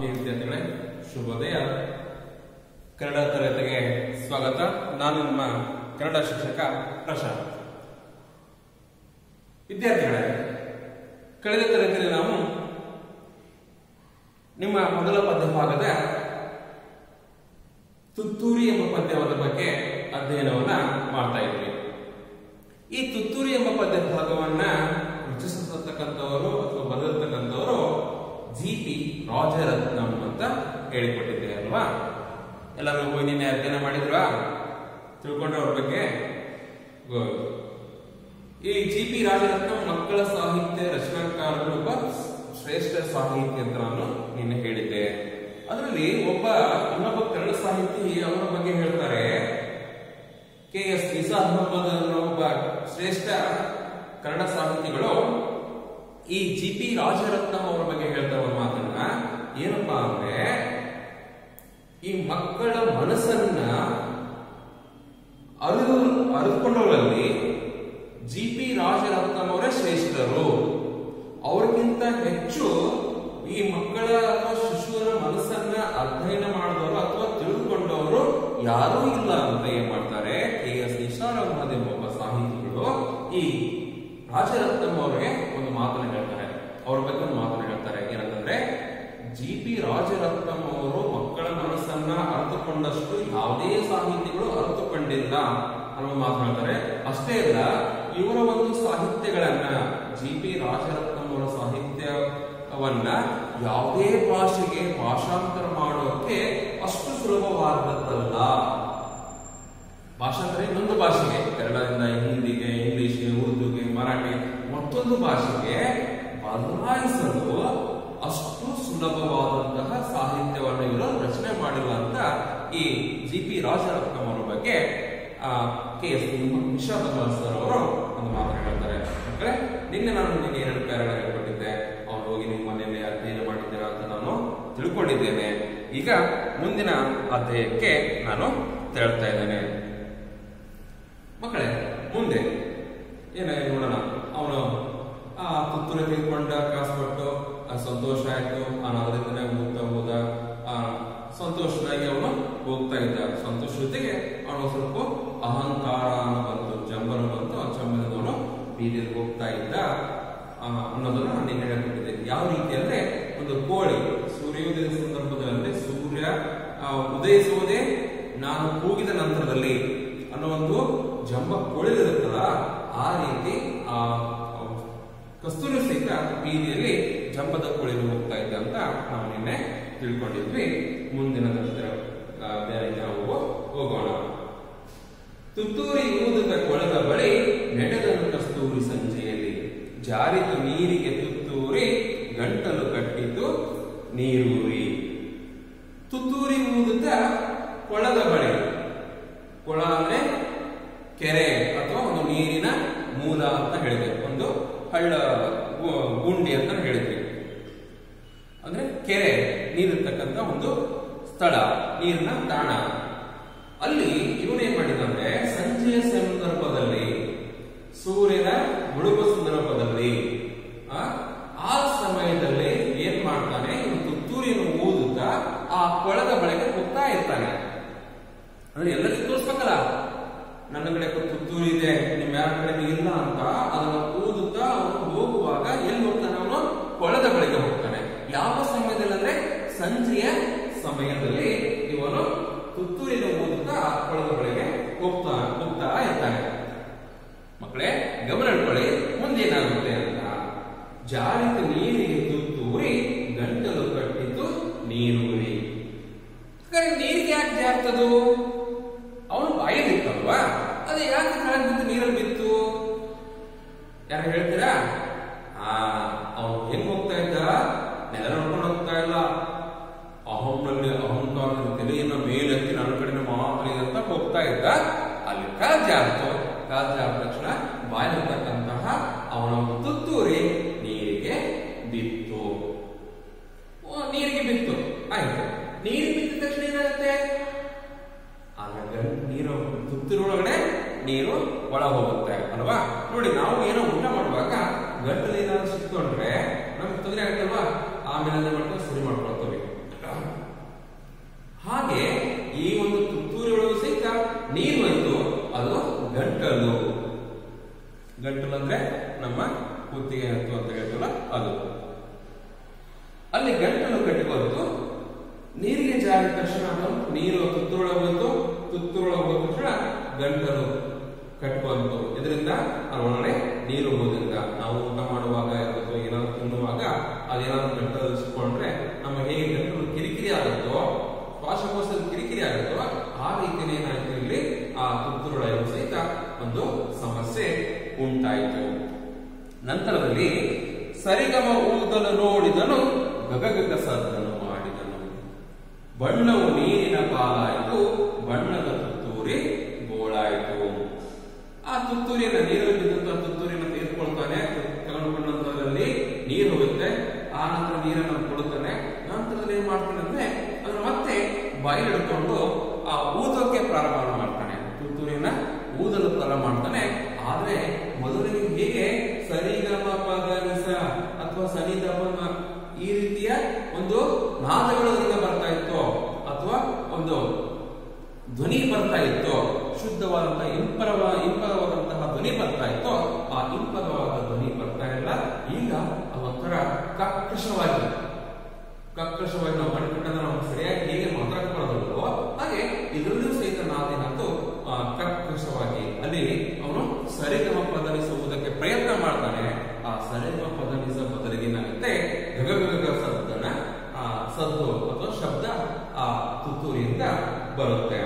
ಆತ್ಮೀಯ ವಿದ್ಯಾರ್ಥಿಗಳೇ ಶುಭೋದಯ ಕನ್ನಡ ತರಗತಿಗೆ ಸ್ವಾಗತ ನಾನು ನಿಮ್ಮ ಕನ್ನಡ ಶಿಕ್ಷಕ ಪ್ರಶಾಂತ್ ವಿದ್ಯಾರ್ಥಿಗಳೇ ಕಳೆದ ತರಗತಿಯಲ್ಲಿ ನಾವು ನಿಮ್ಮ ಮೊದಲ ಪದ್ಯ ಭಾಗದ ತುತ್ತೂರಿ ಎಂಬ ಪದ್ಯದ ಬಗ್ಗೆ ಅಧ್ಯಯನವನ್ನ ಮಾಡ್ತಾ ಇದ್ವಿ ಈ ತುತ್ತೂರಿ ಎಂಬ ಪದ್ಯ ಭಾಗವನ್ನ ರಚಿಸಿರ್ತಕ್ಕಂಥವರು ಅಥವಾ ಬರೆದಿರ್ತಕ್ಕಂಥವರು ಜಿ ಪಿ ರಾಜರತ್ನಂ ಅಂತ ಹೇಳಿಕೊಟ್ಟಿದ್ದೆ ಅಲ್ವಾ ಎಲ್ಲರೂ ಹೋಗಿ ನಿನ್ನೆ ಅಧ್ಯಯನ ಮಾಡಿದ್ರಾ ತಿಳ್ಕೊಂಡ್ರೆ ಅವ್ರ ಬಗ್ಗೆ Good. ಈ ಜಿ ಪಿ ರಾಜರತ್ನಂ ಮಕ್ಕಳ ಸಾಹಿತ್ಯ ರಚನಾಕಾರರು ಒಬ್ಬ ಶ್ರೇಷ್ಠ ಸಾಹಿತಿ ಅಂತ ನಾನು ನಿನ್ನೆ ಹೇಳಿದ್ದೆ ಅದರಲ್ಲಿ ಒಬ್ಬ ಇನ್ನೊಬ್ಬ ಕನ್ನಡ ಸಾಹಿತಿ ಅವರ ಬಗ್ಗೆ ಹೇಳ್ತಾರೆ ಕೆ ಎಸ್ ನಿಸಾರ್ ಅಹಮದ್ ಅನ್ನೋ ಒಬ್ಬ ಶ್ರೇಷ್ಠ ಕನ್ನಡ ಸಾಹಿತಿಗಳು ಈ ಜಿ ಪಿ ರಾಜರತ್ನಂ ಅವರ ಬಗ್ಗೆ ಹೇಳ್ತಾ ಒಂದು ಮಾತನ್ನ ಏನಪ್ಪಾ ಅಂದ್ರೆ ಈ ಮಕ್ಕಳ ಮನಸ್ಸನ್ನ ಅರಿದು ಅರಿದುಕೊಂಡವರಲ್ಲಿ ಜಿ ಪಿ ರಾಜರತ್ನಂ ಅವರೇ ಶ್ರೇಷ್ಠರು ಅವ್ರಿಗಿಂತ ಹೆಚ್ಚು ಈ ಮಕ್ಕಳ ಅಥವಾ ಶಿಶುವಿನ ಮನಸ್ಸನ್ನ ಅಧ್ಯಯನ ಮಾಡಿದವರು ಅಥವಾ ತಿಳಿದುಕೊಂಡವರು ಯಾರೂ ಇಲ್ಲ ಅಂತ ಏನ್ ಮಾಡ್ತಾರೆ ಕೆ ಎಸ್ ನಿಶಾರ್ ಅಹಮದ್ ಎಂಬ ಒಬ್ಬ ಸಾಹಿತಿಗಳು ಈ ರಾಜರತ್ನಂ ಅವರಿಗೆ ಒಂದು ಮಾತನ್ನ ಹೇಳ್ತಾರೆ ಅವ್ರ ಬಗ್ಗೆ ಒಂದು ಮಾತನ್ನ ಹೇಳ್ತಾರೆ ಏನಂತಂದ್ರೆ ಜಿ ಪಿ ರಾಜರತ್ನಂ ಅವರು ಮಕ್ಕಳ ಮನಸ್ಸನ್ನ ಅರ್ಥಕೊಂಡಷ್ಟು ಯಾವುದೇ ಸಾಹಿತಿಗಳು ಅರ್ಥಕೊಂಡಿಲ್ಲ ಅನ್ನೋ ಮಾತು ಹೇಳ್ತಾರೆ ಅಷ್ಟೇ ಅಲ್ಲ ಇವರ ಒಂದು ಸಾಹಿತ್ಯಗಳನ್ನ ಜಿ ಪಿ ರಾಜರತ್ನಂ ಅವರ ಸಾಹಿತ್ಯವನ್ನ ಯಾವುದೇ ಭಾಷೆಗೆ ಭಾಷಾಂತರ ಮಾಡೋಕೆ ಅಷ್ಟು ಸುಲಭವಾದದ್ದಲ್ಲ ಭಾಷಾಂತರ ಇನ್ನೊಂದು ಭಾಷೆಗೆ ಕನ್ನಡದಿಂದ ಹಿಂದಿಗೆ ಇಂಗ್ಲಿಷ್ಗೆ ಉರ್ದುಗೆ ಮರಾಠಿ ಮತ್ತೊಂದು ಭಾಷೆಗೆ ಬದಲಾಯಿಸಲು ಅಷ್ಟು ಸುಲಭವಾದಂತಹ ಸಾಹಿತ್ಯವನ್ನು ಇವರು ರಚನೆ ಮಾಡಿಲ್ಲ ಅಂತ ಈ ಜಿ ಪಿ ರಾಜರತ್ನಂ ಅವರ ಬಗ್ಗೆ K S Nishad Ahmed sir ಅವರು ಒಂದು ಮಾತನ್ನು ಹೇಳ್ತಾರೆ ಮಕ್ಕಳೇ ನಿನ್ನೆ ನಾನು ನಿಮಗೆ ಎರಡು ಪ್ಯಾರಣ ಹೇಳ್ಕೊಟ್ಟಿದ್ದೆ ಅವ್ರು ಹೋಗಿ ನಿಮ್ಮ ಮನೆಯಲ್ಲಿ ಅಧ್ಯಯನ ಮಾಡಿದ್ದೀರಾ ಅಂತ ನಾನು ತಿಳ್ಕೊಂಡಿದ್ದೇನೆ ಈಗ ಮುಂದಿನ ಅಧ್ಯಾಯಕ್ಕೆ ನಾನು ತೆರಳ್ತಾ ಇದ್ದೇನೆ ಮಕ್ಕಳೇ ಮುಂದೆ ಏನಾಗಿ ನೋಡೋಣ ಅವನು ಆ ತುತ್ತೂರು ತೆಗೆದುಕೊಂಡ ಕಾಸು ಕೊಟ್ಟು ಆ ಸಂತೋಷ ಆಯ್ತು ಆ ನಗರದಿಂದನೇ ಹೋಗ್ತಾ ಹೋದ ಆ ಸಂತೋಷನಾಗಿ ಅವನು ಹೋಗ್ತಾ ಇದ್ದ ಸಂತೋಷ ಜೊತೆಗೆ ಅವನು ಸ್ವಲ್ಪ ಅಹಂಕಾರ ಅನ್ನೋ ಬಂತು ಜಂಬರ ಬಂತು ಆ ಜಂಬರದಿಂದ ಅವನು ಬೀದಿಯಲ್ಲಿ ಹೋಗ್ತಾ ಇದ್ದ ಆ, ಅನ್ನೋದನ್ನ ನಾನು ನಿನ್ನೆ ಹೇಳ್ಕೊಟ್ಟಿದ್ದೆ ಯಾವ ರೀತಿ ಅಂದ್ರೆ ಒಂದು ಕೋಳಿ ಸೂರ್ಯೋದಯದ ಸಂದರ್ಭದಲ್ಲಿ ಅಂದ್ರೆ ಸೂರ್ಯ ಆ, ಉದಯಿಸುವುದೇ ನಾನು ಕೂಗಿದ ನಂತರದಲ್ಲಿ ಅನ್ನೋ ಒಂದು ಜಂಬ ಕೊಳಿದಿರುತ್ತಲ್ಲ ಆ ರೀತಿ ಆ ಕಸ್ತೂರಿ ಸಹಿತ ಬೀದಿಯಲ್ಲಿ ಜಂಬದ ಕೊಳಿದು ಹೋಗ್ತಾ ಇದ್ದ ಅಂತ ನಾವು ನಿನ್ನೆ ತಿಳ್ಕೊಂಡಿದ್ವಿ ಮುಂದಿನ ಅಧ್ಯಾಯಕ್ಕೆ ನಾವು ಹೋಗೋಣ ತುತ್ತೂರಿ ಊದುಗ ಕೊಳದ ಬಳಿ ನಡೆದನು ಕಸ್ತೂರಿ ಸಂಜೆಯಲ್ಲಿ ಜಾರಿತು ನೀರಿಗೆ ತುತ್ತೂರಿ ಗಂಟಲು ಕಟ್ಟಿತು ನೀರೂರಿ ತುತ್ತೂರಿ ಊದುತ್ತ ಕೊಳದ ಬಳಿ ಕೊಳ ಅಂದ್ರೆ ಕೆರೆ ಅಥವಾ ಒಂದು ನೀರಿನ ಮೂಲ ಅಂತ ಹೇಳಿದೆ ಒಂದು ಹಳ್ಳ ಗು- ಗುಂಡಿ ಅಂತ ಹೇಳಿದ್ವಿ ಅಂದ್ರೆ ಕೆರೆ ನೀರಿರ್ತಕ್ಕಂಥ ಒಂದು ಸ್ಥಳ ನೀರಿನ ತಾಣ ಅಲ್ಲಿ ಇವನೇನ್ ಮಾಡಿದಂದ್ರೆ ಸಂಜೆಯ ಸಂದರ್ಭದಲ್ಲಿ ಸೂರ್ಯನ ಮುಳುಗುವ ಸಂದರ್ಭದಲ್ಲಿ ಆ, ಆ ಸಮಯದಲ್ಲಿ ಏನ್ ಮಾಡ್ತಾನೆ ಇವನು ತುತ್ತೂರಿಯನ್ನು ಊದುತ್ತಾ ಆ ಕೊಳದ ಬಳಿಗೆ ಹೋಗ್ತಾ ಇರ್ತಾನೆ ಅಂದ್ರೆ ಎಲ್ಲರಿಗೂ ತೋರಿಸ್ಬೇಕಲ್ಲ ನನ್ನ ಕಡೆ ತುತ್ತೂರಿ ಇದೆ ನಿಮ್ ಯಾರ ಕಡೆ ಇಲ್ಲ ಅಂತ ಅದನ್ನ ಊದುತ್ತಾ ಅವನು ಹೋಗುವಾಗ ಎಲ್ಲಿ ಹೋಗ್ತಾನೆ ಅವನು ಕೊಳದ ಬಳಿಗೆ ಹೋಗ್ತಾನೆ ಯಾವ ಸಮಯದಲ್ಲಿ ಅಂದ್ರೆ ಸಂಜೆಯ ಸಮಯದಲ್ಲಿ ಇವನು ತುತ್ತೂರಿನ ಊದುತ್ತಾ ಆ ಕೊಳದ ಬಳಿಗೆ ಹೋಗ್ತಾ ಹೋಗ್ತಾ ಇರ್ತಾನೆ ಮಕ್ಕಳೇ ಗಮನ ಇಟ್ಕೊಳ್ಳಿ ಮುಂದೇನಾಗುತ್ತೆ ಅಂತ ಜಾರಿತ ನೀರಿಗೆ ತುತ್ತೂರಿ ಗಂಟಲು ಕಟ್ಟಿತು ನೀರೂರಿ ಹಾಗಾದ್ರೆ ನೀರಿಗೆ ಯಾಕೆ ಜಾರ್ತದು ಅವನು ಬಾಯಿ ಬಿತ್ತಲ್ವಾ ಅದು ಯಾಕೆ ಕೆಳಗೆ ಬಿದ್ದು ನೀರಲ್ಲಿ ಬಿತ್ತು ಯಾರು ಹೇಳ್ತೀರಾ ಆ ಅವನು ಹೆಂಗ್ ಹೋಗ್ತಾ ಇದ್ದ ನೆಲ ನೋಡ್ಕೊಂಡು ಹೋಗ್ತಾ ಇಲ್ಲ ಅಹಂನಲ್ಲಿ ಅಹಂಕಾರದ ತಲೆಯನ್ನು ಮೇಲೆತ್ತಿ ನನ್ನ ಕಡೆನ ಮಾತ್ರ ಇದೆ ಅಂತ ಹೋಗ್ತಾ ಇದ್ದ ಅಲ್ಲಿ ಕಾಲ್ ಜಾರ್ತು ಕಾಲ್ ಜಾರ ತಕ್ಷಣ ಬಾಯಿರ್ತಕ್ಕಂತಹ ಅವನ ಒಂದು ತುತ್ತೂರಿ ನೀರಿಗೆ ಬಿತ್ತು ಓ, ನೀರಿಗೆ ಬಿತ್ತು ಆಯ್ತು ನೀರಿಗೆ ಬಿದ್ದ ತಕ್ಷಣ ಏನಾಗುತ್ತೆ ಆಗ ಗಂ- ನೀರು ತುತ್ತಿನೊಳಗಡೆ ನೀರು ಒಳ ಹೋಗುತ್ತೆ ಅಲ್ವಾ ನೋಡಿ ನಾವು ಏನೋ ಊಟ ಮಾಡುವಾಗ ಗಂಟಲು ಏನಾದ್ರು ಸಿಕ್ಕೊಂಡ್ರೆ ನಮ್ಗೆ ತೊಂದರೆ ಆಗುತ್ತಲ್ವಾ ಆಮೇಲೆ ಅದೇ ಮಾಡ್ಕೊಂಡು ಸರಿ ಮಾಡ್ಕೊಳ್ತೇವೆ ಗಂಟಲು ಅಂದ್ರೆ ನಮ್ಮ ಕುತ್ತಿಗೆ ಹತ್ತು ಅಂತ ಹೇಳ್ತೀವಲ್ಲ ಅದು ಅಲ್ಲಿ ಗಂಟಲು ಕಟ್ಟಿಕೊಂಡು ನೀರಿಗೆ ಜಾರಿದ ತಕ್ಷಣ ನಾವು ನೀರು ತುತ್ತೂರೊಳಗೆ ಬಂತು ತುತ್ತೂರೊಳಗೆ ಹೋದ ತಕ್ಷಣ ಗಂಟಲು ಕಟ್ಕೊಂತು ಇದರಿಂದ ಅದರೊಳಗಡೆ ನೀರು ಹೋದ್ರಿಂದ ನಾವು ಊಟ ಮಾಡುವಾಗ ಅಥವಾ ಏನಾದ್ರು ತಿನ್ನುವಾಗ ಅದೇನಾದ್ರು ಗಂಟಲು ಇಸ್ಕೊಂಡ್ರೆ ನಮ್ಮ ಹೇಗೆ ಗಂಟಲು ಕಿರಿಕಿರಿ ಆಗುತ್ತೋ ಶ್ವಾಸಕೋಶದ ಕಿರಿಕಿರಿ ಆಗುತ್ತೋ ಆ ರೀತಿಯಲ್ಲಿ ಏನಾಯ್ತು ಇಲ್ಲಿ ಆ ತುತ್ತೂರೊಳಗೆ ಸಹಿತ ಒಂದು ಸಮಸ್ಯೆ ಉಂಟಾಯಿತು ನಂತರದಲ್ಲಿ ಸರಿಗಮ ಊದಲು ನೋಡಿದನು ಗಗಗಗ ಸದ್ದನು ಮಾಡಿದನು ಬಣ್ಣವು ನೀರಿನ ಪಾಲಾಯಿತು ಬಣ್ಣದ ತುತ್ತೂರಿ ಗೋಳಾಯಿತು ಆ ತುತ್ತೂರಿನ ನೀರಲ್ಲಿ ಬಿದ್ದಂತ ತುತ್ತೂರಿನ ತೆಗೆದುಕೊಳ್ತಾನೆ ತಗೊಂಡ್ಕೊಂಡಂತರಲ್ಲಿ ನೀರು ಹೋಗುತ್ತೆ ಆ ನಂತರ ನೀರನ್ನು ಕೊಡುತ್ತಾನೆ ನಂತರದಲ್ಲಿ ಏನ್ ಮಾಡ್ತಾನೆ ಅಂದ್ರೆ ಅದನ್ನ ಮತ್ತೆ ಬಾಯಿಲಿಡ್ಕೊಂಡು ಆ ಊದೋಕೆ ಪ್ರಾರಂಭ ಮಾಡ್ತಾನೆ ತುತ್ತೂರಿನ ಊದಲು ಪ್ರಾರಂಭ ಮಾಡ್ತಾನೆ ಆದ್ರೆ ಮೊದಲಿಗೆ ಹೇಗೆ ಸರಿಗಮ ಪಗನಿಸ ಅಥವಾ ಸನಿದಮ ಈ ರೀತಿಯ ಒಂದು ನಾದಗಳು ಅದರಿಂದ ಬರ್ತಾ ಇತ್ತು ಅಥವಾ ಒಂದು ಧ್ವನಿ ಬರ್ತಾ ಇತ್ತು ಶುದ್ಧವಾದಂತಹ ಇಂಪರವ ಇಂಪರವಾದಂತಹ ಧ್ವನಿ ಬರ್ತಾ ಇತ್ತು ಆ ಇಂಪರವಾದ ಧ್ವನಿ ಬರ್ತಾ ಇಲ್ಲ ಈಗ ಒಂಥರ ಕಕ್ಕಶವಾಗಿ ಕಕ್ಕಶವಾಗಿ ನಾವು ಮಾಡಿಕೊಂಡಾಗ ನಾವು ಸರಿಯಾಗಿ ಹೇಗೆ ಮಾತಾಡ್ಕೊಳ್ಳೋದಲ್ವೋ ಹಾಗೆ ಇದರಲ್ಲೂ ಸಹಿತ ನಾದೇನಂತೂ ಕಕ್ಕಶವಾಗಿ ಅಲ್ಲಿ ಅವನು ಸರಿಗಮ ಪದನಿಸುವುದಕ್ಕೆ ಪ್ರಯತ್ನ ಮಾಡ್ತಾನೆ ಆ ಸರಿಗಮ ಪದನಿಸ ಬದಲಿಗೇನಾಗುತ್ತೆ ಗಗಗಗ ಸದ್ದನ ಆ ಸದ್ದು ಅಥವಾ ಶಬ್ದ ಆ ತುತ್ತೂರಿಯಿಂದ ಬರುತ್ತೆ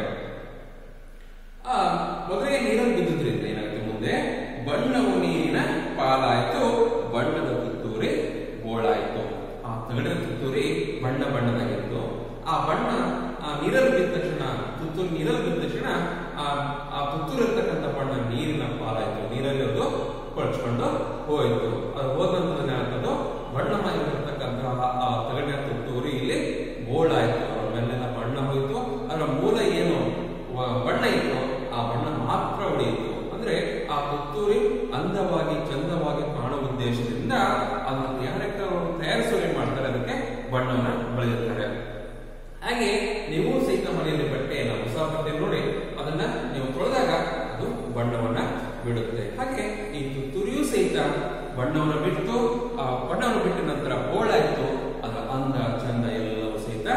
ಆ ಮೊದಲಿಗೆ ನೀರಲ್ಲಿ ಬಿದ್ದಿದ್ರಿಂದ ಏನಾಗುತ್ತೆ ಮುಂದೆ ಬಣ್ಣವು ನೀರಿನ ಪಾಲಾಯ್ತು ಬಣ್ಣದ ತುತ್ತೂರಿ ಗೋಳಾಯ್ತು ಆ ತಗಡಿನ ತುತ್ತೂರಿ ಬಣ್ಣ ಬಣ್ಣದಾಗಿತ್ತು ಆ ಬಣ್ಣ ಆ ನೀರಲ್ಲಿ ಬಿದ್ದ ತಕ್ಷಣ ತುತ್ತೂರು ನೀರಲ್ಲಿ ಬಿದ್ದ ತಕ್ಷಣ ಆ ಆ ತುತ್ತೂರು ಇರ್ತಕ್ಕಂಥ ಬಣ್ಣ ನೀರಿನ ಪಾಲಾಯ್ತು ನೀರಲ್ಲಿ ಅದು ಕೊಳ್ಚ್ಕೊಂಡು ಹೋಯಿತು ಅದು ಹೋದ ನಂತರ ಏನಾಗ್ತದೋ ಬಣ್ಣವಾಗಿರ್ತಕ್ಕಂತಹ ಆ ತಗಡಿನ ತುತ್ತೂರಿ ಇಲ್ಲಿ ಗೋಳಾಯ್ತು ಅದರ ಮೇಲೆಲ್ಲ ಬಣ್ಣ ಹೋಯಿತು ಅದರ ಮೂಲ ಏನು ವ- ಬಣ್ಣ ಇತ್ತು ಆ ಬಣ್ಣ ಮಾತ್ರ ಉಳಿಯಿತು ಅಂದ್ರೆ ಆ ತುತ್ತೂರಿ ಅಂದವಾಗಿ ಚಂದವಾಗಿ ಕಾಣುವ ಉದ್ದೇಶದಿಂದ ಅದನ್ನು ತಯಾರಕ ತಯಾರಿಸುವ ಏನ್ ಮಾಡ್ತಾರೆ ಅದಕ್ಕೆ ಬಣ್ಣವನ್ನ ಬಳಿದಿರ್ತಾರೆ ಹಾಗೆ ನೀವು ಸಹಿತ ಮನೆಯಲ್ಲಿ ಬಟ್ಟೆಯನ್ನು ಹೊಸ ಬಟ್ಟೆ ನೋಡಿ ಅದನ್ನ ನೀವು ತೊಳೆದಾಗ ಅದು ಬಣ್ಣವನ್ನ ಬಿಡುತ್ತೆ ಹಾಗೆ ಈ ತುತ್ತೂರಿಯೂ ಸಹಿತ ಬಣ್ಣವನ್ನು ಬಿಟ್ಟು ಆ ಬಣ್ಣವನ್ನು ಬಿಟ್ಟ ನಂತರ ಹೋಳಾಯ್ತು ಅದರ ಅಂದ ಚಂದ ಎಲ್ಲವೂ ಸಹಿತ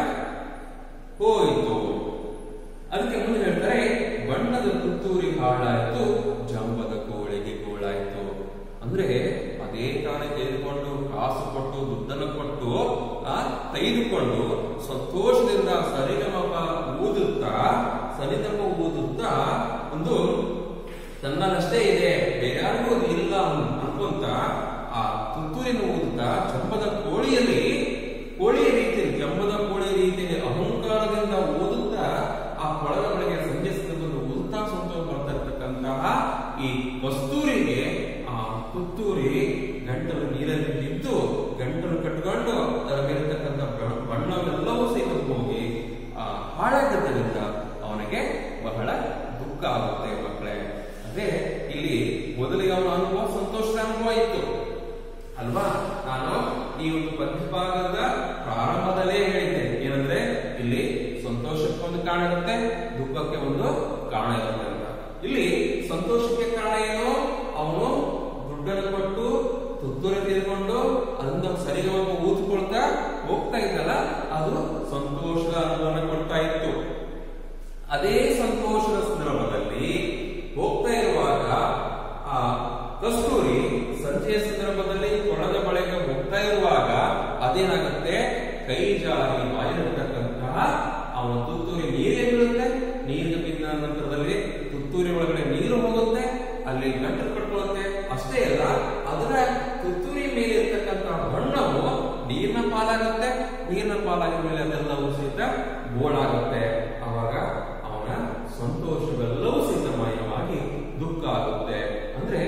ಹೋಯಿತು ಅದಕ್ಕೆ ಮುಂದೆ ಹೇಳ್ತಾರೆ ಬಣ್ಣದ ತುತ್ತೂರಿ ಹಾಳಾಯಿತು ಜಂಬದ ಕೋಳಿಗೆ ಗೋಳಾಯಿತು ಅಂದ್ರೆ ಅದೇ ತಾನೇ ತೆಗೆದುಕೊಂಡು ಕಾಸು ಕೊಟ್ಟು ದುಡ್ಡನ್ನು ಕೊಟ್ಟು ಆ ತೆಗೆದುಕೊಂಡು ಸಂತೋಷದಿಂದ ಸರಿಗಮಪ ಊದುತ್ತಾ ಸರಿಗಮ ಊದುತ್ತಾ ಒಂದು ತನ್ನಷ್ಟೇ ಇದೆ ಬೇರ್ಯಾರಿಗೂ ಅದು ಇಲ್ಲ ಅನ್- ಅನ್ಕೊಂತ ಆ ತುತ್ತೂರಿನ ಊದುತ್ತಾ ಜಂಬದ ಕೋಳಿಯಲ್ಲಿ ಕೋಳಿಯ ರೀತಿಯಲ್ಲಿ ಜಂಬದ ಕೋಳಿಯ ರೀತಿಯಲ್ಲಿ ಅಹಂಕಾರದಿಂದ ಓದುತ್ತಾ ಆ ಕೊಳದ ಒಳಗೆ ಸಂಜೆ ಸಂದರ್ಭದಲ್ಲಿ ಓದುತ್ತಾ ಸಂತೋಷ ಬರ್ತಾ ಇರ್ತಕ್ಕಂತಹ ಈ ಕಸ್ತೂರಿಗೆ ಆ ತುತ್ತೂರಿ ಗಂಟಲು ನೀರಲ್ಲಿ ಬಿದ್ದು ಗಂಟಲು ಕಟ್ಕೊಂಡು ಅದರ ಮೇಲಿರ್ತಕ್ಕಂಥ ಬ- ಬಣ್ಣವೆಲ್ಲವೂ ಸಹಿತ ಹೋಗಿ ಆ ಹಾಳಾಗಿದ್ದರಿಂದ ಅವನಿಗೆ ಬಹಳ ದುಃಖ ಆಗುತ್ತೆ ಮಕ್ಕಳೇ ಅದೇ ಇಲ್ಲಿ ಮೊದಲಿಗೆ ಅವನ ಅನುಭವ ಸಂತೋಷದ ಅನುಭವ ಇತ್ತು ಅಲ್ವಾ ನಾನು ಈ ಒಂದು ಪ್ರತಿಭಾಗದ ಪ್ರಾರಂಭದಲ್ಲೇ ಹೇಳಿದ್ದೆ ಏನಂದ್ರೆ ಇಲ್ಲಿ ಸಂತೋಷಕ್ಕೆ ಒಂದು ಕಾರಣ ಇರುತ್ತೆ ದುಃಖಕ್ಕೆ ಒಂದು ಕಾರಣ ಇರುತ್ತೆ ಅಂತ ಇಲ್ಲಿ ಸಂತೋಷಕ್ಕೆ ಕಾರಣ ಏನು ಅವನು ದುಡ್ಡನ್ನು ಕೊಟ್ಟು ತುತ್ತೂರಿ ತೆಗೆದುಕೊಂಡು ಅದನ್ನ ಸರಿಗಮ ಊದ್ಕೊಳ್ತಾ ಹೋಗ್ತಾ ಇದ್ದಲ್ಲ ಅದು ಸಂತೋಷದ ಅನುಭವನ ಕೊಡ್ತಾ ಇತ್ತು ಅದೇ ಸಂತೋಷದ ಸಂದರ್ಭದಲ್ಲಿ ಹೋಗ್ತಾ ಇರುವಾಗ ಆ ಕಸ್ತೂರಿ ಸಂಜೆಯ ಸಂದರ್ಭದಲ್ಲಿ ಕೊಳದ ಬಳಿಗೆ ಹೋಗ್ತಾ ಇರುವಾಗ ಅದೇನಾಗುತ್ತೆ ಕೈ ಜಾರಿ ಬಾಯಿಲಿರ್ತಕ್ಕಂತಹ ಅವನ ತುತ್ತೂರಿ ನೀರೇ ಬೀಳುತ್ತೆ ನೀರಿಗೆ ಬಿದ್ದ ನಂತರದಲ್ಲಿ ತುತ್ತೂರಿ ಒಳಗಡೆ ನೀರು ಹೋಗುತ್ತೆ ಅಲ್ಲಿ ಗಂಟಲು ಕಟ್ಕೊಳ್ಳುತ್ತೆ ಅಷ್ಟೇ ಅಲ್ಲ ಅದರ ತುತ್ತೂರಿ ಮೇಲೆ ಇರ್ತಕ್ಕಂತಹ ಬಣ್ಣವು ನೀರಿನ ಪಾಲಾಗುತ್ತೆ ನೀರಿನ ಪಾಲಾಗಿದ ಮೇಲೆ ಅದೆಲ್ಲವೂ ಸಹಿತ ಗೋಳಾಗುತ್ತೆ ಅವಾಗ ಅವನ ಸಂತೋಷವೆಲ್ಲವೂ ಸಹಿತ ಮಾಯವಾಗಿ ದುಃಖ ಆಗುತ್ತೆ ಅಂದ್ರೆ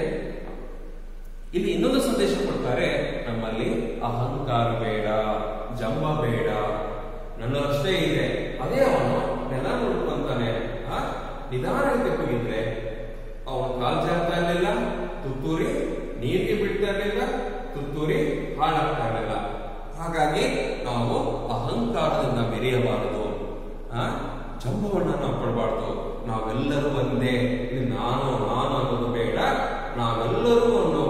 ಇಲ್ಲಿ ಇನ್ನೊಂದು ಸಂದೇಶ ಕೊಡ್ತಾರೆ ನಮ್ಮಲ್ಲಿ ಅಹಂಕಾರ ಬೇಡ ಜಂಬ ಬೇಡ ನನ್ನಷ್ಟೇ ಇದೆ ಅದೇ ಅವನು ನೆಲ ನೋಡ್ಕೊಂತಾನೆ ಆ ನಿಧಾನಕ್ಕೆ ಹೋಗಿದ್ರೆ ಅವನು ಕಾಲ್ ಜಾರ್ತಾ ಇರಲಿಲ್ಲ ತುತ್ತೂರಿ ನೀರಿಗೆ ಬಿಡ್ತಾ ಇರಲಿಲ್ಲ ತುತ್ತೂರಿ ಹಾಳಾಗ್ತಾ ಇರಲಿಲ್ಲ ಹಾಗಾಗಿ ನಾವು ಅಹಂಕಾರದಿಂದ ಮೆರೆಯಬಾರದು ಆ ಜಂಬವನ್ನ ನಾವು ಕೊಡಬಾರ್ದು ನಾವೆಲ್ಲರೂ ಒಂದೇ ಇಲ್ಲಿ ನಾನು ನಾನು ಅನ್ನೋದು ಬೇಡ ನಾವೆಲ್ಲರೂ ಅನ್ನೋ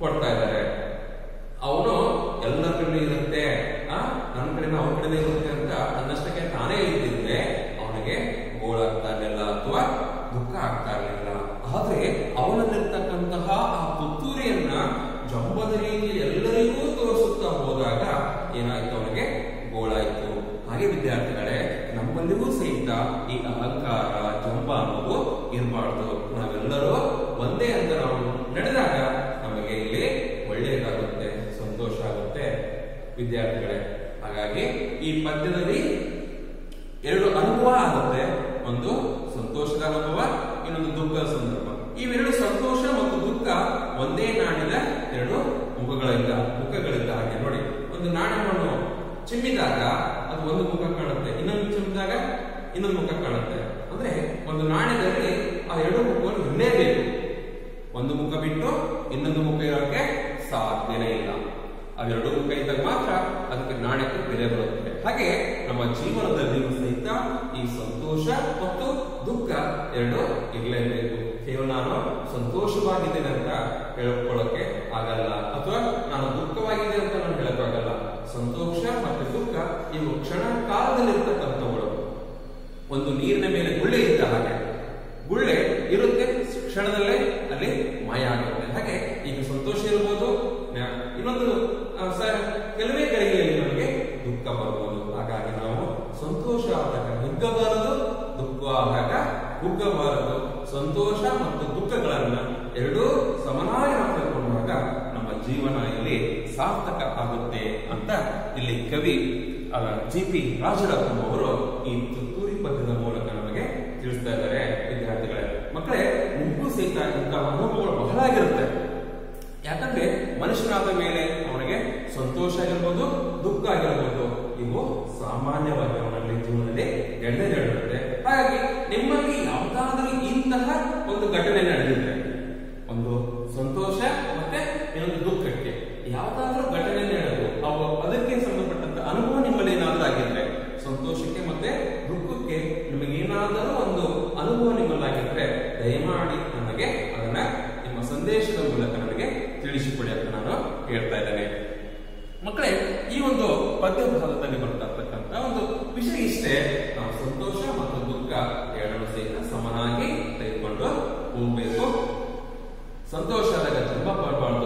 ಕೊಡ್ತಾ ಇದ್ದಾರೆ ಅವನು ಎಲ್ಲರ ಕಡೆ ಇರುತ್ತೆ ಆ ನನ್ನ ಕಡೆನ ಅವನ ಕಡೆನೇ ಇರುತ್ತೆ ಅಂತ ಅನ್ನಷ್ಟಕ್ಕೆ ತಾನೇ ಇದ್ದಿದ್ರೆ ಅವನಿಗೆ ಗೋಳಾಗ್ತಾ ಇರಲಿಲ್ಲ ಅಥವಾ ದುಃಖ ಆಗ್ತಾ ಇರಲಿಲ್ಲ ಆದ್ರೆ ಅವನಲ್ಲಿರ್ತಕ್ಕಂತಹ ಆ ತುತ್ತೂರಿಯನ್ನ ಜಂಬದ ರೀತಿಯಲ್ಲಿ ಎಲ್ಲರಿಗೂ ತೋರಿಸುತ್ತಾ ಹೋದಾಗ ಏನಾಯ್ತು ಅವನಿಗೆ ಗೋಳಾಯ್ತು ಹಾಗೆ ವಿದ್ಯಾರ್ಥಿಗಳೇ ನಮ್ಮಲ್ಲಿಗೂ ಸಹಿತ ಈ ಅಹಂಕಾರ ಜಂಬ ಅನ್ನೋದು ಇರಬಾರ್ದು ನಾವೆಲ್ಲರೂ ಒಂದೇ ಅಂತ ನಾವು ನಡೆದಾಗ ನಮಗೆ ಇಲ್ಲಿ ಒಳ್ಳೆಯದಾಗುತ್ತೆ ಸಂತೋಷ ಆಗುತ್ತೆ ವಿದ್ಯಾರ್ಥಿಗಳೇ ಹಾಗಾಗಿ ಈ ಪದ್ಯದಲ್ಲಿ ಎರಡು ಅನುಭವ ಆಗುತ್ತೆ ಒಂದು ಸಂತೋಷದ ಅನುಭವ ಇನ್ನೊಂದು ದುಃಖದ ಸಂದರ್ಭ ಇವೆರಡು ಸಂತೋಷ ಮತ್ತು ದುಃಖ ಒಂದೇ ನಾಣ್ಯದ ಎರಡು ಮುಖಗಳಿಂದ ಮುಖಗಳಿಂದ ಹಾಗೆ ನೋಡಿ ಒಂದು ನಾಣ್ಯವನ್ನು ಚಿಮ್ಮಿದಾಗ ಅದು ಒಂದು ಮುಖ ಕಾಣುತ್ತೆ ಇನ್ನೊಂದು ಚಿಮ್ಮಿದಾಗ ಇನ್ನೊಂದು ಮುಖ ಕಾಣುತ್ತೆ ಅಂದ್ರೆ ಒಂದು ನಾಣ್ಯದಲ್ಲಿ ಆ ಎರಡು ಮುಖವನ್ನು ಇರಲೇಬೇಕು ಒಂದು ಮುಖ ಬಿಟ್ಟು ಇನ್ನೊಂದು ಮುಖ ಇರೋಕೆ ಸಾಧ್ಯನೇ ಇಲ್ಲ ಅವೆರಡು ಮುಖ ಇದ್ದಾಗ ಮಾತ್ರ ಅದಕ್ಕೆ ನಾಣ್ಯಕ್ಕೆ ಬೆಲೆ ಬರುತ್ತೆ ಹಾಗೆ ನಮ್ಮ ಜೀವನದಲ್ಲಿಯೂ ಸಹಿತ ಈ ಸಂತೋಷ ಮತ್ತು ದುಃಖ ಎರಡು ಇರಲೇಬೇಕು ಕೇವಲ ನಾನು ಸಂತೋಷವಾಗಿದ್ದೇನೆ ಅಂತ ಹೇಳ್ಕೊಳ್ಳೋಕೆ ಆಗಲ್ಲ ಅಥವಾ ನಾನು ದುಃಖವಾಗಿದೆ ಅಂತ ನಾನು ಹೇಳಕ್ಕಾಗಲ್ಲ ಸಂತೋಷ ಮತ್ತು ದುಃಖ ಇವು ಕ್ಷಣ ಕಾಲದಲ್ಲಿ ಇರ್ತಕ್ಕಂಥವುಗಳು ಒಂದು ನೀರಿನ ಮೇಲೆ ಗುಳ್ಳೆ ಇದ್ದ ಹಾಗೆ ಗುಳ್ಳೆ ಇರುತ್ತೆ ಕ್ಷಣದಲ್ಲೇ ಅಲ್ಲಿ ಮಾಯ ಆಗುತ್ತೆ ಹಾಗೆ ಈಗ ಸಂತೋಷ ಇರ್ಬೋದು ನ- ಇನ್ನೊಂದು ಆ, ಸ- ಕೆಲವೇ ಗಳಿಗೆಯಲ್ಲಿ ನಮಗೆ ದುಃಖ ಬರ್ಬೋದು ಹಾಗಾಗಿ ನಾವು ಸಂತೋಷ ಆದಾಗ ಹಿಗ್ಗಬಾರದು ದುಃಖ ಆದಾಗ ಕುಗ್ಗಬಾರದು ಸಂತೋಷ ಮತ್ತು ದುಃಖಗಳನ್ನ ಎರಡೂ ಸಮನಾಗಿ ನಾವು ತೆಗೆದುಕೊಂಡಾಗ ನಮ್ಮ ಜೀವನ ಇಲ್ಲಿ ಸಾರ್ಥಕ ಆಗುತ್ತೆ ಅಂತ ಇಲ್ಲಿ ಕವಿ ಜಿ ಪಿ ರಾಜರತ್ನ ಅವರು ಈ ತುತ್ತೂರಿ ಪದ್ಯದ ಮೂಲಕ ನಮಗೆ ತಿಳಿಸ್ತಾ ಇದ್ದಾರೆ ವಿದ್ಯಾರ್ಥಿಗಳೇ ಮಕ್ಕಳೇ ನಿಮಗೂ ಸಹಿತ ಇಂತಹ ಅನುಭವಗಳು ಬಹಳ ಆಗಿರುತ್ತೆ ಯಾಕಂದ್ರೆ ಮನುಷ್ಯನಾದ ಮೇಲೆ ಅವನಿಗೆ ಸಂತೋಷ ಆಗಿರ್ಬೋದು ದುಃಖ ಆಗಿರ್ಬೋದು ಇವು ಸಾಮಾನ್ಯವಾಗಿ ಅವನಲ್ಲಿ ಜೀವನದಲ್ಲಿ ನಡೆದೇ ನಡೆಯುತ್ತೆ ಹಾಗಾಗಿ ನಿಮ್ಮಲ್ಲಿ ಯಾವುದಾದ್ರೂ ಇಂತಹ ಒಂದು ಘಟನೆ ನಡೆದಿದ್ರೆ ಒಂದು ಸಂತೋಷ ಮತ್ತೆ ಇನ್ನೊಂದು ದುಃಖಕ್ಕೆ ಯಾವುದಾದ್ರೂ ಘಟನೆ ನಡೆದು ಅವು ಅದಕ್ಕೆ ಸಂಬಂಧಪಟ್ಟಂತ ಅನುಭವ ನಿಮ್ಮಲ್ಲಿ ಏನಾದ್ರೂ ಆಗಿದ್ರೆ ಸಂತೋಷಕ್ಕೆ ಮತ್ತೆ ದುಃಖಕ್ಕೆ ನಿಮಗೆ ಏನಾದರೂ ಒಂದು ಅನುಭವ ನಿಮ್ಮಲ್ಲಾಗಿದ್ರೆ ದಯಮಾಡಿ ನನಗೆ ಅದನ್ನ ನಿಮ್ಮ ಸಂದೇಶದ ಮೂಲಕ ನನಗೆ ತಿಳಿಸಿಕೊಡಿ ಅಂತ ನಾನು ಹೇಳ್ತಾ ಇದ್ದೇನೆ ಮಕ್ಕಳೇ ಈ ಒಂದು ಪದ್ಯ ಭಾಗದಲ್ಲಿ ಬರ್ತಾ ಇರ್ತಕ್ಕಂಥ ಒಂದು ವಿಷಯ ಇಷ್ಟೇ ನಾವು ಸಂತೋಷ ಮತ್ತು ದುಃಖ ಎರಡನ್ನು ಸಹಿತ ಸಮನಾಗಿ ತೆಗೆದುಕೊಂಡು ಹೋಗ್ಬೇಕು ಸಂತೋಷ ಆದಾಗ ತುಂಬ ಪಡಬಾರ್ದು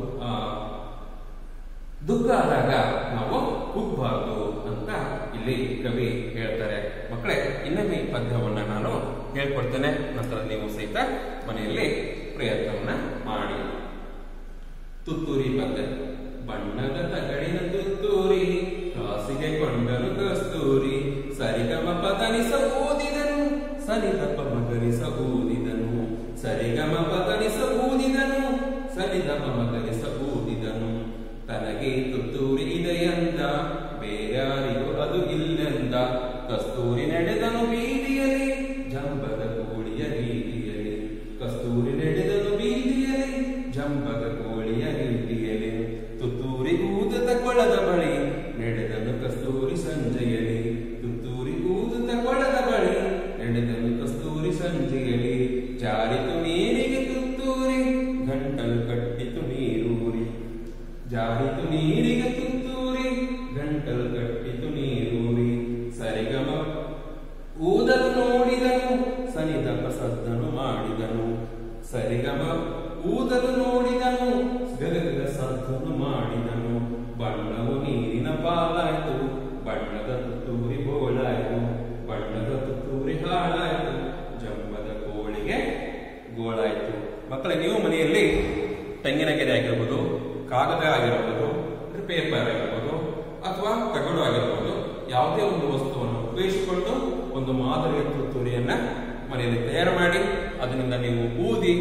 ದುಃಖ ಆದಾಗ ನಾವು ಕುಗ್ಬಾರ್ದು ಅಂತ ಇಲ್ಲಿ ಕವಿ ಹೇಳ್ತಾರೆ ಮಕ್ಕಳೇ ಇನ್ನೊಮ್ಮೆ ಈ ಪದ್ಯವನ್ನ ನಾನು ಹೇಳ್ಕೊಡ್ತೇನೆ ನಂತರ ನೀವು ಸಹಿತ ಮನೆಯಲ್ಲಿ ಪ್ರಯತ್ನವನ್ನ ಮಾಡಿ ತುತ್ತೂರಿ ಪದ್ಯ ಬಣ್ಣದ ತಗಡಿನ ತುತ್ತೂರಿ ಕಾಸಿಗೆ ಕೊಂಡನು ಕಸ್ತೂರಿ ಸರಿಗಮ ಪದನಿಸ ಓದಿದನು ಸರಿದಪ ಮಗನಿಸ ಓದಿದನು ಸರಿಗಮ ಪದನಿಸ ಓದಿದನು ಸರಿದಪ ಮಗನಿಸ ಓದಿದನು ತನಗೆ ತುತ್ತೂರಿ ಇದೆಯಂದ ಬೇರ್ಯಾರಿಗೂ ಅದು ಇಲ್ಲೆಂದ ಕಸ್ತೂರಿ ನಡೆದನು ಬೀದಿಯಲ್ಲಿ ಜಂಬದ ಕೋಳಿಯ ರೀತಿಯಲ್ಲಿ ಕಸ್ತೂರಿ ನಡೆದನು ಬೀದಿಯಲ್ಲಿ ಜಂಬದ ಕೋಳಿಯ ರೀತಿಯಲ್ಲಿ ತುತ್ತೂರಿ ಊದದ ಕೊಳದ ಬಳಿ ನಡೆದನು ಕಸ್ತೂರಿ ಸಂಜೆಯಲ್ಲಿ ತುತ್ತೂರಿ ಊದದ ಕೊಳದ ಬಳಿ ನಡೆದನು ಕಸ್ತೂರಿ ಸಂಜೆಯಲ್ಲಿ ಜಾರಿತು ನೀರಿಗೆ ತುತ್ತೂರಿ ಗಂಟಲು ಕಟ್ಟಿತು ನೀರೂರಿ ಜಾರಿತು ನೀರಿಗೆ ತುತ್ತೂರಿ ಗಂಟಲು ಕಟ್ಟಿತು ನೀರೂರಿ ಸರಿಗಮ ಊದಲು ನೋಡಿದನು ಸನಿದಪ ಸದ್ದನು ಮಾಡಿದನು ಸರಿಗಮ ಊದಲು ನೋಡಿದನು ಗಗಗದ ಸದ್ದನು ಮಾಡಿದನು ಬಣ್ಣವು ನೀರಿನ ಪಾಲಾಯ್ತು ಬಣ್ಣದ ತುತ್ತೂರಿ ಬೋಳಾಯ್ತು ಬಣ್ಣದ ತುತ್ತೂರಿ ಹಾಳಾಯ್ತು ಜಂಬದ ಕೋಳಿಗೆ ಗೋಳಾಯ್ತು ಮಕ್ಕಳೇ ನೀವು ಮನೆಯಲ್ಲಿ ತೆಂಗಿನ ಗೆರೆ ಆಗಿರ್ಬೋದು ಕಾಗದ ಆಗಿರಬಹುದು ಪೇಪರ್ ಆಗಿರ್ಬೋದು ಅಥವಾ ತಗಡು ಆಗಿರಬಹುದು ಯಾವುದೇ ಒಂದು ವಸ್ತುವನ್ನು ಉಪಯೋಗಿಸಿಕೊಂಡು ಒಂದು ಮಾದರಿಯ ತುತ್ತೂರಿಯನ್ನ ಮನೆಯಲ್ಲಿ ತಯಾರು ಮಾಡಿ ಅದರಿಂದ ನೀವು ಊದಿ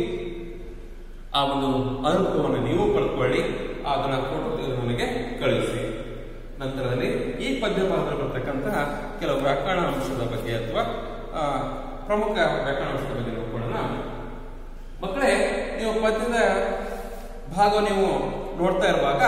ಆ ಒಂದು ಅನುಭವವನ್ನು ನೀವು ಪಡ್ಕೊಳ್ಳಿ ಅದನ್ನ ಫೋಟೋ ತೆಗೆದು ನನಗೆ ಕಳಿಸಿ ನಂತರದಲ್ಲಿ ಈ ಪದ್ಯ ಭಾಗದಲ್ಲಿ ಬರ್ತಕ್ಕಂತಹ ಕೆಲವು ವ್ಯಾಕರಣ ಅಂಶದ ಬಗ್ಗೆ ಅಥವಾ ಆ, ಪ್ರಮುಖ ವ್ಯಾಕರಣ ಅಂಶದ ಬಗ್ಗೆ ನೋಡ್ಕೊಳ್ಳೋಣ ಮಕ್ಕಳೇ ನೀವು ಪದ್ಯದ ಭಾಗ ನೀವು ನೋಡ್ತಾ ಇರುವಾಗ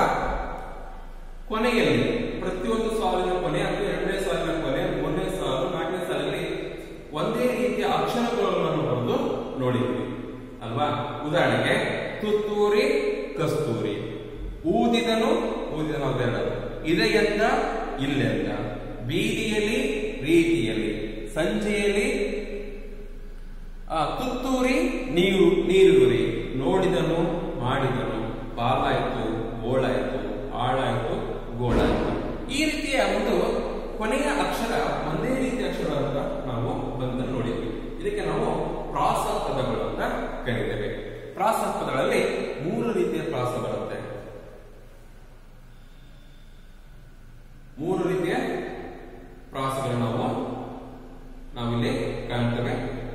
ಕೊನೆಯಲ್ಲಿ ಪ್ರತಿಯೊಂದು ಸಾಲಿನ ಕೊನೆ ಅಥವಾ ಎರಡನೇ ಸಾಲಿನ ಕೊನೆ ಮೂರನೇ ಸಾಲು ನಾಲ್ಕನೇ ಸಾಲಲ್ಲಿ ಒಂದೇ ರೀತಿಯ ಅಕ್ಷರಗಳನ್ನು ಬರೆದು ನೋಡಿದ್ವಿ ಅಲ್ವಾ ಉದಾಹರಣೆಗೆ ತುತ್ತೂರಿ ಕಸ್ತೂರಿ ಊದಿದನು ಊದಿದನು ಅಂತ ಹೇಳೋದು ಇದೆಯಂದ ಇಲ್ಲೆಂದ ಬೀದಿಯಲ್ಲಿ ರೀತಿಯಲ್ಲಿ ಸಂಜೆಯಲ್ಲಿ ಆ ತುತ್ತೂರಿ ನೀರು ನೀರುರಿ ನೋಡಿದನು ಮಾಡಿದನು ಪಾಲಾಯ್ತು ಗೋಳಾಯ್ತು ಆಳಾಯ್ತು ಗೋಳಾಯ್ತು ಈ ರೀತಿಯ ಒಂದು ಕೊನೆಯ ಅಕ್ಷರ ಒಂದೇ ರೀತಿಯ ಅಕ್ಷರ ಅಂತ ನಾವು ಬಂದನ್ನು ನೋಡಿದ್ವಿ ಇದಕ್ಕೆ ನಾವು ಪ್ರಾಸ ಪದಗಳು ಅಂತ ಕರೀತೇವೆ ಪ್ರಾಸ ಪದಗಳಲ್ಲಿ ಮೂರು ರೀತಿಯ ಪ್ರಾಸ ಬರುತ್ತೆ ಮೂರು ರೀತಿಯ ಪ್ರಾಸಗಳು ನಾವು ನಾವಿಲ್ಲಿ ಕಾಣ್ತೇವೆ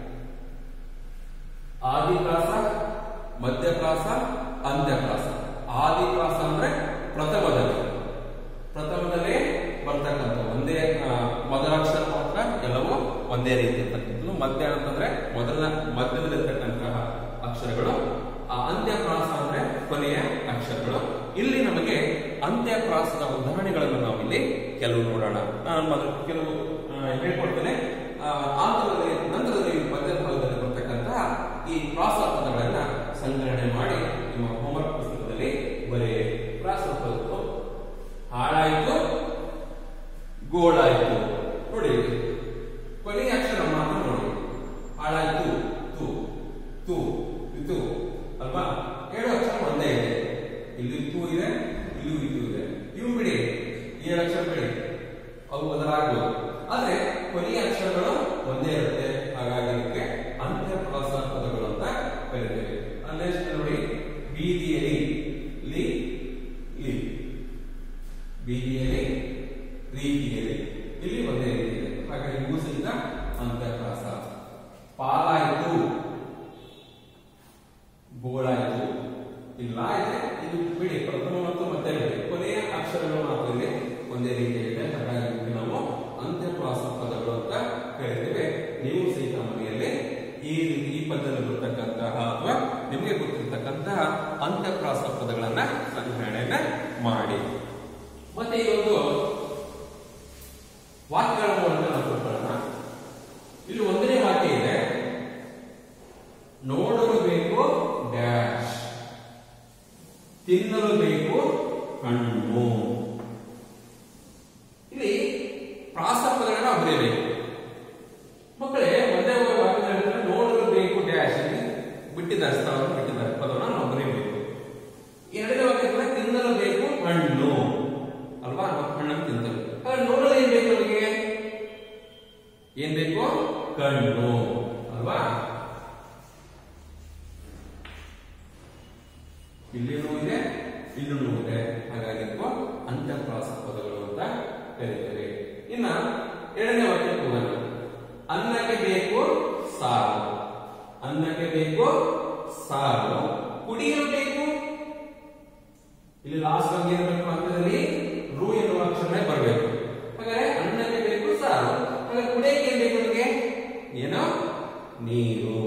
ಆದಿಪ್ರಾಸ ಮಧ್ಯಪ್ರಾಸ ಅಂತ್ಯಪ್ರಾಸ ಆದಿಪ್ರಾಸ ಅಂದ್ರೆ ಪ್ರಥಮದಲ್ಲಿ ಪ್ರಥಮದಲ್ಲಿ ಬರ್ತಕ್ಕಂಥ ಒಂದೇ ಆ, ಮೊದಲ ಅಕ್ಷರ ಮಾತ್ರ ಎಲ್ಲವೂ ಒಂದೇ ರೀತಿ ಇರ್ತಕ್ಕಂಥದ್ದು ಮಧ್ಯ ಅಂತಂದ್ರೆ ಮೊದಲ ಮಧ್ಯದಲ್ಲಿರ್ತಕ್ಕಂತಹ ಅಕ್ಷರಗಳು ಆ ಅಂತ್ಯಪ್ರಾಸ ಅಂದ್ರೆ ಕೊನೆಯ ಅಕ್ಷರಗಳು ಇಲ್ಲಿ ನಮಗೆ ಅಂತ್ಯಪ್ರಾಸದ ಉದಾಹರಣೆಗಳನ್ನು ನಾವು ಇಲ್ಲಿ ಕೆಲವು ನೋಡೋಣ ನಾನು ಮೊದಲು ಕೆಲವು ಆ, ಹೇಳ್ಕೊಡ್ತೇನೆ ಆ, ಆಂತರದಲ್ಲಿ ನಂತರದಲ್ಲಿ ಮಧ್ಯ ಭಾಗದಲ್ಲಿ ಬರ್ತಕ್ಕಂತಹ ಈ ಪ್ರಾಸ ಪದಗಳನ್ನ ಸಂಗ್ರಹಣೆ ಮಾಡಿ ನಿಮ್ಮ ಹೋಮ್ವರ್ಕ್ ಪುಸ್ತಕದಲ್ಲಿ ಬರೆಯ ಪ್ರಾಸ ಪದಗಳು ಹಾಳಾಯಿತು ಗೋಳಾಯಿತು ನೋಡಿ ಕೊನೆಯ ಅಕ್ಷರ ಮಾತ್ರ ನೋಡಿ ಹಾಳಾಯ್ತು ತು ತು ಇದು ಅಲ್ವಾ ಏಳು ಅಕ್ಷರ ಒಂದೇ ಇದೆ ಇಲ್ಲಿ ತು ಇದೆ ಇಲ್ಲೂ ಇದು ಇದೆ ಇವು ಬಿಡಿ ಏಳು ಅಕ್ಷರ ಬಿಡಿ ಅವು ಬದಲಾಗಬಹುದು ಆದ್ರೆ ಕೊನೆಯ ಅಕ್ಷರಗಳು ಒಂದೇ ಇರುತ್ತೆ ಹಾಗಾಗಿ ಇದಕ್ಕೆ ಅಂತ್ಯಪ್ರಾಸ ಪದಗಳು ಅಂತ ಕರಿತೇವೆ ಅಂದ್ರೆ ನೋಡಿ ಬೀದಿಯಲ್ಲಿ ಲಿ ಲಿ ಬೀದಿಯಲ್ಲಿ ರೀತಿಯಲ್ಲಿ ಇಲ್ಲಿ ಒಂದೇ ರೀತಿ ಇದೆ ಹಾಗಾಗಿ ಇವು ಸಹಿತ ಅಂತ್ಯಪ್ರಾಸ ಪಾಲಾಯಿತು ಗೋಳಾಯಿತು ಇಲ್ಲ ಇದೆ ಇದು ಬಿಡಿ ಪ್ರಥಮ ಮತ್ತು ಮತ್ತೆ ಬಿಡಿ ಕೊನೆಯ ಅಕ್ಷರಗಳು ಮಾತ್ರ ಇಲ್ಲಿ ಒಂದೇ ರೀತಿ ಇದೆ ಹಾಗಾಗಿ ಇದಕ್ಕೆ ನಾವು ಅಂತ್ಯಪ್ರಾಸ ಪದಗಳು ಅಂತ ಕರಿತೇವೆ ನೀವು ಸಹಿತ ಮನೆಯಲ್ಲಿ ಈ ರೀತಿ ಈ ಪದದಲ್ಲಿ ಬರ್ತಕ್ಕಂತಹ ಅಥವಾ ನಿಮಗೆ ಗೊತ್ತಿರತಕ್ಕಂತಹ ಅಂತ್ಯಪ್ರಾಸ ಪದಗಳನ್ನ ಸಂಗ್ರಹಣೆಯನ್ನ ಮಾಡಿ ಮತ್ತೆ ಈ ಒಂದು ವಾಕ್ಯಗಳ ಮೂಲಕ ನಾವು ತಿಳ್ಕೊಳ್ಳೋಣ ಇಲ್ಲಿ ಒಂದನೇ ವಾಕ್ಯ ಇದೆ ನೋಡಲು ಬೇಕು ಡ್ಯಾಶ್ ತಿನ್ನಲು ಬೇಕು ಹಣ್ಣು ಇಲ್ಲಿ ಪ್ರಾಸಪದಗಳನ್ನ ಬರೆಯಬೇಕು ಮಕ್ಕಳೇ ಒಂದೇ ವಾಕ್ಯದಲ್ಲಿ ಹೇಳ್ತಾರೆ, ನೋಡಲು ಬೇಕು ಡ್ಯಾಶ್ ಇಲ್ಲಿ ಬಿಟ್ಟಿದ್ದಾರೆ ಸ್ಥಳವನ್ನು ಬಿಟ್ಟಿದ್ದಾರೆ ಪದವನ್ನು ನಾವು ಬರೆಯಬೇಕು ಎರಡನೇ ವಾಕ್ಯದಲ್ಲಿ ತಿನ್ನಲು ಬೇಕು ಹಣ್ಣು ಅಲ್ವಾ ನಾವು ಹಣ್ಣನ್ನು ತಿಂತೇವೆ ಹಾಗಾದ್ರೆ ನೋಡಲು ಏನ್ ಬೇಕು ನಮಗೆ ಏನ್ ಬೇಕು ಕಣ್ಣು ಅಲ್ವಾ ಇಲ್ಲಿನೂ ಇದೆ ಇಲ್ಲೂ ಇದೆ ಹಾಗಾಗಿ ಇದಕ್ಕೂ ಅಂತಃಪ್ರಾಸ ಪದಗಳು ಅಂತ ಕರೀತೇವೆ ಇನ್ನ ಎರಡನೇ ವಾಕ್ಯಕ್ಕೆ ಹೋಗೋಣ ಅನ್ನಕ್ಕೆ ಬೇಕು ಸಾರು ಅನ್ನಕ್ಕೆ ಬೇಕು ಸಾರು ಕುಡಿಯಲು ಬೇಕು ಇಲ್ಲಿ ಲಾಸ್ಟ್ ನಮ್ಗೆ ಏನಿರಬೇಕು ಅಂತದಲ್ಲಿ ರು ಎನ್ನುವ ಅಕ್ಷರನೇ ಬರಬೇಕು ಹಾಗಾದ್ರೆ ಅನ್ನಕ್ಕೆ ಬೇಕು ಸಾರು ಹಾಗಾದ್ರೆ ಕುಡಿಯಕ್ಕೆ ಏನ್ ಬೇಕು ನಮಗೆ ಏನು ನೀರು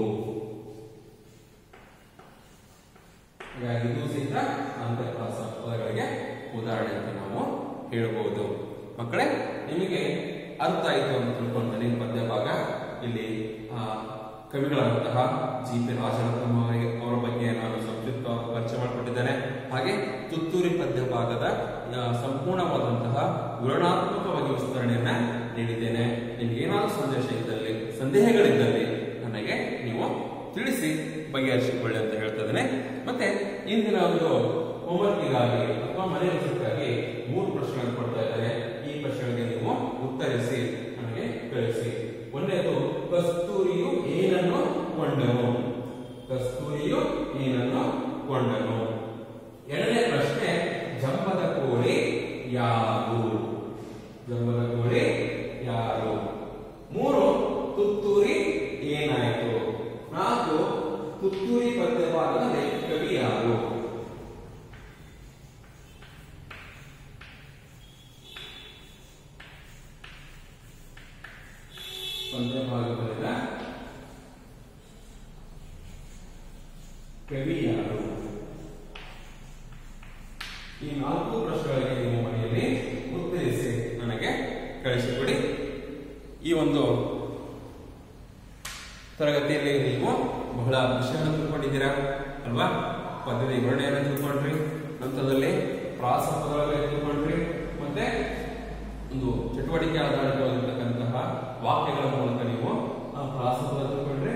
ಹಾಗಾಗಿ ಇದು ಸಹಿತ ಅಂತರ್ಪ್ರಾಸ ಪದಗಳಿಗೆ ಉದಾಹರಣೆ ಅಂತ ನಾವು ಹೇಳಬಹುದು ಮಕ್ಕಳೇ ನಿಮಗೆ ಅರ್ಥ ಆಯಿತು ಅಂತ ತಿಳ್ಕೊಂಡ್ರೆ ಪದ್ಯ ಭಾಗ ಇಲ್ಲಿ ಆ, ಕವಿಗಳಂತಹ ಜಿ ಪಿ ರಾಜರತ್ನಂ ಅವರಿಗೆ- ಅವರ ಬಗ್ಗೆ ನಾನು ಸಂಕ್ಷಿಪ್ತ ಪರಿಚಯ ಮಾಡಿಕೊಟ್ಟಿದ್ದೇನೆ ಹಾಗೆ ತುತ್ತೂರಿ ಪದ್ಯ ಭಾಗದ ಆ, ಸಂಪೂರ್ಣವಾದಂತಹ ವಿವರಣಾತ್ಮಕವಾಗಿ ವಿಸ್ತರಣೆಯನ್ನ ನೀಡಿದ್ದೇನೆ ನಿಮ್ಗೆ ಏನಾದರೂ ಸಂದೇಶ ಇದ್ದಲ್ಲಿ ಸಂದೇಹಗಳಿದ್ದಲ್ಲಿ ನನಗೆ ನೀವು ತಿಳಿಸಿ ಬಗೆಹರಿಸಿಕೊಳ್ಳಿ ಅಂತ ಹೇಳ್ತಾ ಇದ್ದೇನೆ ಮತ್ತೆ ಇಂದಿನ ಒಂದು ಹೋಮ್ವರ್ಕಿಗಾಗಿ ಅಥವಾ ಮನೆ ಕೆಲಸಕ್ಕಾಗಿ ಮೂರು ಪ್ರಶ್ನೆಗಳನ್ನು ಕೊಡ್ತಾ ಇದ್ದಾರೆ ಈ ಪ್ರಶ್ನೆಗಳಿಗೆ ನೀವು ಉತ್ತರಿಸಿ ನನಗೆ ಕಳಿಸಿ ಒಂದನೇದು ಕಸ್ತೂರಿಯು ಏನನ್ನು ಕೊಂಡನು ಕಸ್ತೂರಿಯು ಏನನ್ನು ಕೊಂಡನು ಎರಡನೇ ಪ್ರಶ್ನೆ ಜಂಬದ ಕೋಳಿ ಯಾರು ಜಂಬದ ಕೋಳಿ ಯಾರು ಮೂರು ತುತ್ತೂರಿ ಏನಾಯಿತು ನಾಲ್ಕು ತುತ್ತೂರಿ ಪದ್ಯವಾದಲ್ಲಿ ಕವಿ ಯಾರು ಪದ್ಯ ಭಾಗದಲ್ಲಿನ ಕವಿ ಯಾರು ಈ ನಾಲ್ಕು ಪ್ರಶ್ನೆಗಳಿಗೆ ನೀವು ಮನೆಯಲ್ಲಿ ಉತ್ತರಿಸಿ ನನಗೆ ಕಳಿಸಿಕೊಡಿ ಈ ಒಂದು ತರಗತಿಯಲ್ಲಿ ನೀವು ಬಹಳ ವಿಷಯವನ್ನು ತಿಳ್ಕೊಂಡಿದ್ದೀರಾ ಅಲ್ವಾ ಪದ್ಯದ ವಿವರಣೆಯನ್ನು ತಿಳ್ಕೊಂಡ್ರಿ ನಂತರದಲ್ಲಿ ಪ್ರಾಸ ಪದಗಳನ್ನು ತಿಳ್ಕೊಂಡ್ರಿ ಮತ್ತೆ ಒಂದು ಚಟುವಟಿಕೆ ಆಧಾರಿತವಾಗಿರ್ತಕ್ಕಂತಹ ವಾಕ್ಯಗಳ ಮೂಲಕ ನೀವು ಆ ಪ್ರಾಸ ಪದ ತಿಳ್ಕೊಂಡ್ರಿ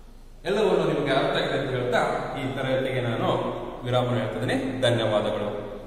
ಎಲ್ಲವನ್ನೂ ನಿಮಗೆ ಅರ್ಥ ಆಗಿದೆ ಅಂತ ಹೇಳ್ತಾ ಈ ತರಗತಿಗೆ ನಾನು ವಿರಾಮ ಹೇಳ್ತಿದ್ದೀನಿ ಧನ್ಯವಾದಗಳು